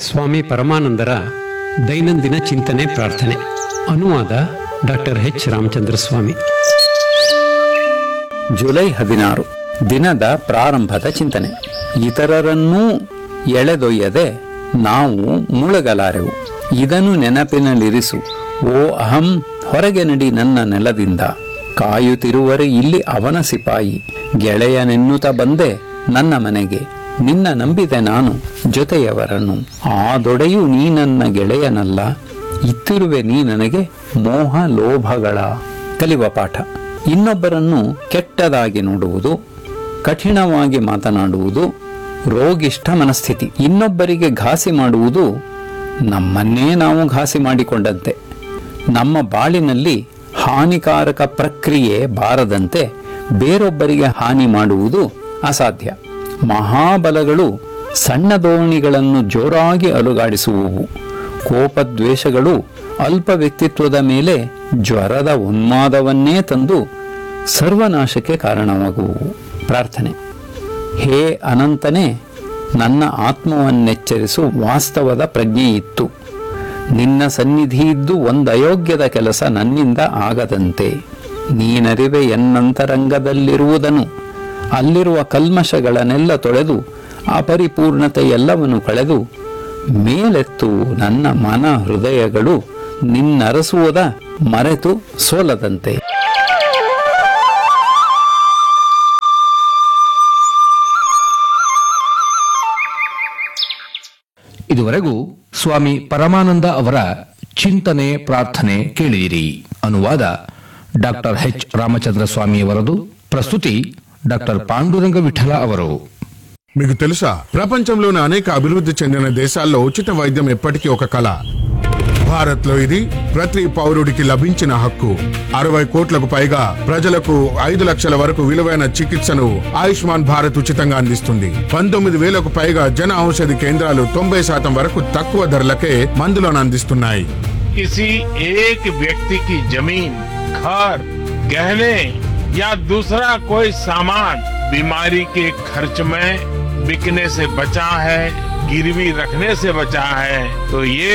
ಸ್ವಾಮಿ ಪರಮಾನಂದರ ದೈನಂದಿನ ಚಿಂತನೆ ಪ್ರಾರ್ಥನೆ ಅನುವಾದ doctor H Ramachandra Swami July ಹದಿನಾರು ದಿನದ ಪ್ರಾರಂಭದ ಚಿಂತನೆ ಇತರರನ್ನೂ ಎಳೆದೊಯ್ಯದೆ ನಾವು ಮುಳುಗಲಾರೆವು ಇದನ್ನು ನೆನಪಿನಲ್ಲಿರಿಸು ಓ ಅಹಂ ಹೊರಗೆ ನಡಿ ನನ್ನ ನೆಲದಿಂದ ಕಾಯುತ್ತಿರುವರೆ ಇಲ್ಲಿ ಅವನ ಸಿಪಾಯಿ ಗೆಳೆಯನೆನ್ನುತ್ತ ಬಂದೆ ನನ್ನ ಮನೆಗೆ ನಿನ್ನ ನಂಬಿದೆ ನಾನು ಜೊತೆಯವರನ್ನು ಆ ದೊಡೆಯು ನೀ ನನ್ನ ಗೆಳೆಯನಲ್ಲ ಇತ್ತಿರುವೆ ನೀ ನನಗೆ ಮೋಹ ಲೋಭಗಳ ಕಲಿಯುವ ಪಾಠ ಇನ್ನೊಬ್ಬರನ್ನು ಕೆಟ್ಟದಾಗಿ ನೋಡುವುದು ಕಠಿಣವಾಗಿ ಮಾತನಾಡುವುದು ರೋಗಿಷ್ಠ ಮನಸ್ಥಿತಿ ಇನ್ನೊಬ್ಬರಿಗೆ ಘಾಸಿ ಮಾಡುವುದು ನಮ್ಮನ್ನೇ ನಾವು ಘಾಸಿ ಮಾಡಿಕೊಂಡಂತೆ ನಮ್ಮ ಬಾಳಿನಲ್ಲಿ ಹಾನಿಕಾರಕ ಪ್ರಕ್ರಿಯೆ ಬಾರದಂತೆ ಬೇರೊಬ್ಬರಿಗೆ ಹಾನಿ ಮಾಡುವುದು ಅಸಾಧ್ಯ ಮಹಾಬಲಗಳು ಸಣ್ಣ ದೋಣಿಗಳನ್ನು ಜೋರಾಗಿ ಅಲುಗಾಡಿಸುವುವು ಕೋಪದ್ವೇಷಗಳು ಅಲ್ಪ ವ್ಯಕ್ತಿತ್ವದ ಮೇಲೆ ಜ್ವರದ ಉನ್ಮಾದವನ್ನೇ ತಂದು ಸರ್ವನಾಶಕ್ಕೆ ಕಾರಣವಾಗುವುವು ಪ್ರಾರ್ಥನೆ ಹೇ ಅನಂತನೇ ನನ್ನ ಆತ್ಮವನ್ನೆಚ್ಚರಿಸು ವಾಸ್ತವದ ಪ್ರಜ್ಞೆ ಇತ್ತು ನಿನ್ನ ಸನ್ನಿಧಿಯಿದ್ದು ಒಂದಯೋಗ್ಯದ ಕೆಲಸ ನನ್ನಿಂದ ಆಗದಂತೆ ನೀನರಿವೆ ಎನ್ನಂತರಂಗದಲ್ಲಿರುವುದನ್ನು ಅಲ್ಲಿರುವ ಕಲ್ಮಶಗಳನ್ನೆಲ್ಲ ತೊಳೆದು ಅಪರಿಪೂರ್ಣತೆ ಎಲ್ಲವನ್ನು ಕಳೆದು ಮೇಲೆತ್ತು ನನ್ನ ಮನ ಹೃದಯಗಳು ನಿನ್ನರಸುವುದ ಮರೆತು ಸೋಲದಂತೆ ಇದುವರೆಗೂ ಸ್ವಾಮಿ ಪರಮಾನಂದ ಅವರ ಚಿಂತನೆ ಪ್ರಾರ್ಥನೆ ಕೇಳಿದಿರಿ ಅನುವಾದ ಡಾಕ್ಟರ್ ಎಚ್ ರಾಮಚಂದ್ರ ಸ್ವಾಮಿಯವರದು ಪ್ರಸ್ತುತಿ ಡಾಕ್ಟರ್ ಪಾಂಡುರಂಗ ವಿಠಲ ಅವರು మీకు తెలుసా ప్రపంచంలోని అనేక అభివృద్ధి చెందిన దేశాల్లో ఉచిత వైద్యం ఎప్పటికీ ఒక కళ భారత్ లో ఇది ప్రతి పౌరుడికి లభించిన హక్కు అరవై కోట్లకు పైగా ప్రజలకు ఐదు లక్షల వరకు విలువైన చికిత్సను ఆయుష్మాన్ భారత్ ఉచితంగా అందిస్తుంది పంతొమ్మిది వేలకు పైగా జన ఔషధి కేంద్రాలు తొంభై శాతం వరకు తక్కువ ధరలకే మందులను అందిస్తున్నాయి किसी एक व्यक्ति की जमीन घर गहने या दूसरा कोई सामान बीमारी के खर्च में बिकने से बचा है गिरवी रखने से बचा है तो ये